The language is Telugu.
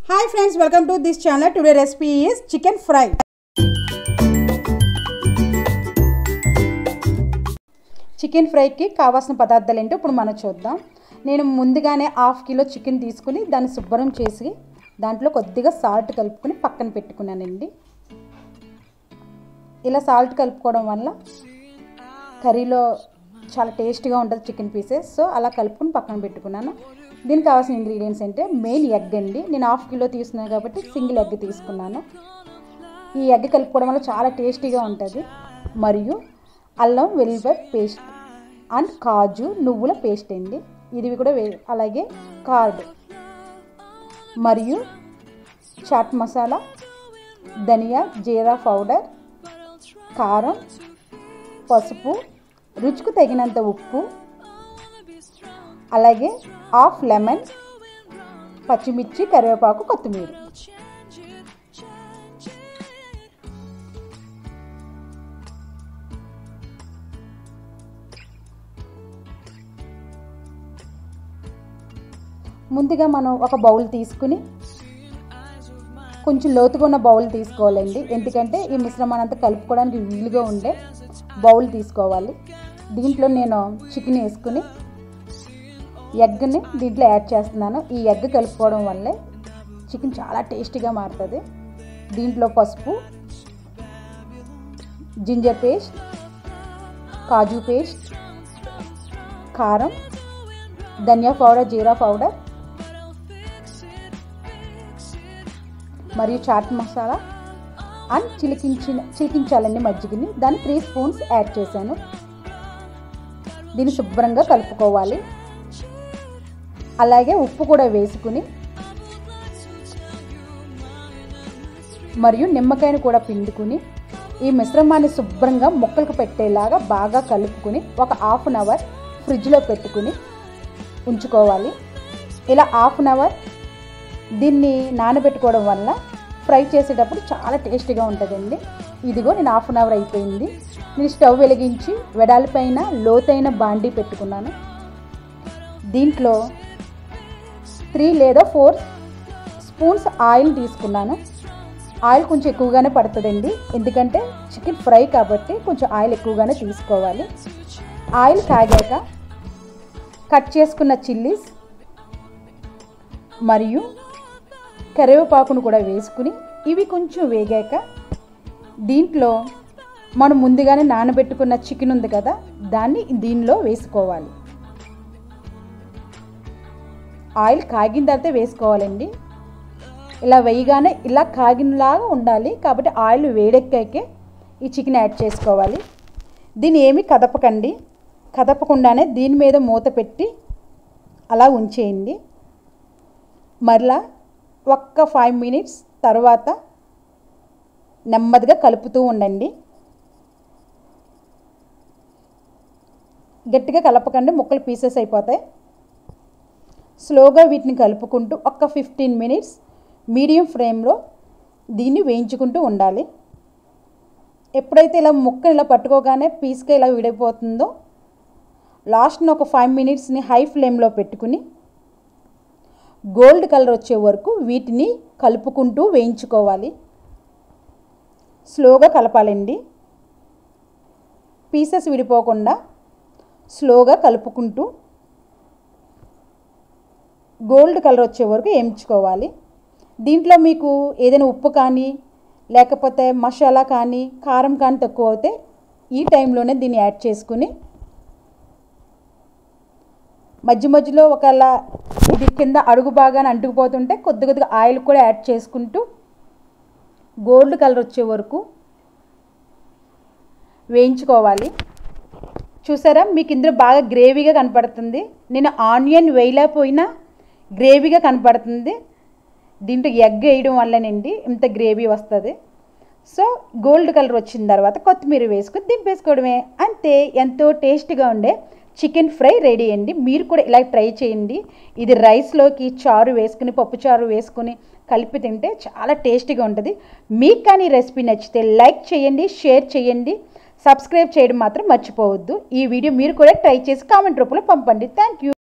hi friends welcome to this channel today recipe is chicken fry chicken ఫ్రైకి కావాల్సిన పదార్థాలు ఏంటో ఇప్పుడు మనం చూద్దాం నేను ముందుగానే హాఫ్ కిలో చికెన్ తీసుకుని దాన్ని శుభ్రం చేసి దాంట్లో కొద్దిగా సాల్ట్ కలుపుకొని పక్కన పెట్టుకున్నానండి ఇలా సాల్ట్ కలుపుకోవడం వల్ల కర్రీలో చాలా టేస్ట్గా ఉంటుంది చికెన్ పీసెస్ సో అలా కలుపుకొని పక్కన పెట్టుకున్నాను దీనికి కావాల్సిన ఇంగ్రీడియంట్స్ అంటే మెయిన్ ఎగ్ అండి నేను హాఫ్ కిలో తీసుకున్నాను కాబట్టి సింగిల్ ఎగ్ తీసుకున్నాను ఈ ఎగ్ కలుపుకోవడం వల్ల చాలా టేస్టీగా ఉంటుంది మరియు అల్లం వెల్లిపాయ పేస్ట్ అండ్ కాజు నువ్వుల పేస్ట్ అండి ఇది కూడా వే అలాగే కార్డ్ మరియు చాట్ మసాలా ధనియా జీరా పౌడర్ కారం పసుపు రుచికి తగినంత ఉప్పు అలాగే హాఫ్ లెమన్ పచ్చిమిర్చి కరివేపాకు కొత్తిమీర ముందుగా మనం ఒక బౌల్ తీసుకుని కొంచెం లోతుగా ఉన్న బౌల్ తీసుకోవాలండి ఎందుకంటే ఈ మిశ్రమాన్ని అంతా కలుపుకోవడానికి వీలుగా ఉండే బౌల్ తీసుకోవాలి దీంట్లో నేను చికెన్ వేసుకుని ఎగ్ని దీంట్లో యాడ్ చేస్తున్నాను ఈ ఎగ్ కలుపుకోవడం వల్లే చికెన్ చాలా టేస్టీగా మారుతుంది దీంట్లో పసుపు జింజర్ పేస్ట్ కాజు పేస్ట్ కారం ధనియా పౌడర్ జీరా పౌడర్ మరియు చాట్ మసాలా అండ్ చిలికించిన చిలికించాలండి మజ్జిగని దాన్ని త్రీ స్పూన్స్ యాడ్ చేశాను దీన్ని శుభ్రంగా కలుపుకోవాలి అలాగే ఉప్పు కూడా వేసుకుని మరియు నిమ్మకాయను కూడా పిండుకుని ఈ మిశ్రమాన్ని శుభ్రంగా ముక్కలకు పెట్టేలాగా బాగా కలుపుకుని ఒక హాఫ్ అన్ అవర్ ఫ్రిడ్జ్లో పెట్టుకుని ఉంచుకోవాలి ఇలా హాఫ్ అన్ అవర్ దీన్ని నానబెట్టుకోవడం వల్ల ఫ్రై చేసేటప్పుడు చాలా టేస్టీగా ఉంటుందండి ఇదిగో నేను హాఫ్ అన్ అవర్ అయిపోయింది నేను స్టవ్ వెలిగించి వెడాలిపైన లోతైన బాండీ పెట్టుకున్నాను దీంట్లో త్రీ లేదా ఫోర్ స్పూన్స్ ఆయిల్ తీసుకున్నాను ఆయిల్ కొంచెం ఎక్కువగానే పడుతుందండి ఎందుకంటే చికెన్ ఫ్రై కాబట్టి కొంచెం ఆయిల్ ఎక్కువగానే తీసుకోవాలి ఆయిల్ కాగాక కట్ చేసుకున్న చిల్లీస్ మరియు కరివేపాకును కూడా వేసుకుని ఇవి కొంచెం వేగాక దీంట్లో మనం ముందుగానే నానబెట్టుకున్న చికెన్ ఉంది కదా దాన్ని దీనిలో వేసుకోవాలి ఆయిల్ కాగిన తర్వాత వేసుకోవాలండి ఇలా వేయగానే ఇలా కాగినలాగా ఉండాలి కాబట్టి ఆయిల్ వేడెక్కాకే ఈ చికెన్ యాడ్ చేసుకోవాలి దీన్ని ఏమి కదపకండి కదపకుండానే దీని మీద మూత పెట్టి అలా ఉంచేయండి మరలా ఒక్క ఫైవ్ మినిట్స్ తర్వాత నెమ్మదిగా కలుపుతూ ఉండండి గట్టిగా కలపకండి ముక్కలు పీసెస్ అయిపోతాయి స్లోగా వీటిని కలుపుకుంటూ ఒక్క ఫిఫ్టీన్ మినిట్స్ మీడియం ఫ్లేమ్లో దీన్ని వేయించుకుంటూ ఉండాలి ఎప్పుడైతే ఇలా ముక్క ఇలా పట్టుకోగానే పీస్గా ఇలా విడిపోతుందో లాస్ట్ని ఒక ఫైవ్ మినిట్స్ని హై ఫ్లేమ్లో పెట్టుకుని గోల్డ్ కలర్ వచ్చే వరకు వీటిని కలుపుకుంటూ వేయించుకోవాలి స్లోగా కలపాలండి పీసెస్ విడిపోకుండా స్లోగా కలుపుకుంటూ గోల్డ్ కలర్ వచ్చే వరకు వేయించుకోవాలి దీంట్లో మీకు ఏదైనా ఉప్పు కానీ లేకపోతే మసాలా కానీ కారం కానీ తక్కువ అవుతే ఈ టైంలోనే దీన్ని యాడ్ చేసుకుని మధ్య మధ్యలో ఒకవేళ ఇది కింద అడుగు బాగానే అంటుకుపోతుంటే కొద్ది కొద్దిగా ఆయిల్ కూడా యాడ్ చేసుకుంటూ గోల్డ్ కలర్ వచ్చే వరకు వేయించుకోవాలి చూసారా మీకు ఇందులో బాగా గ్రేవీగా కనపడుతుంది నేను ఆనియన్ వేయలేకపోయినా గ్రేవీగా కనపడుతుంది దీంట్లో ఎగ్ వేయడం వల్లనండి ఇంత గ్రేవీ వస్తుంది సో గోల్డ్ కలర్ వచ్చిన తర్వాత కొత్తిమీర వేసుకొని దింపేసుకోవడమే అంతే ఎంతో టేస్ట్గా ఉండే చికెన్ ఫ్రై రెడీ అండి మీరు కూడా ఇలా ట్రై చేయండి ఇది రైస్లోకి చారు వేసుకుని పప్పు చారు వేసుకుని కలిపి తింటే చాలా టేస్టీగా ఉంటుంది మీకు కానీ రెసిపీ నచ్చితే లైక్ చేయండి షేర్ చేయండి సబ్స్క్రైబ్ చేయడం మాత్రం మర్చిపోవద్దు ఈ వీడియో మీరు కూడా ట్రై చేసి కామెంట్ రూపంలో పంపండి థ్యాంక్ యూ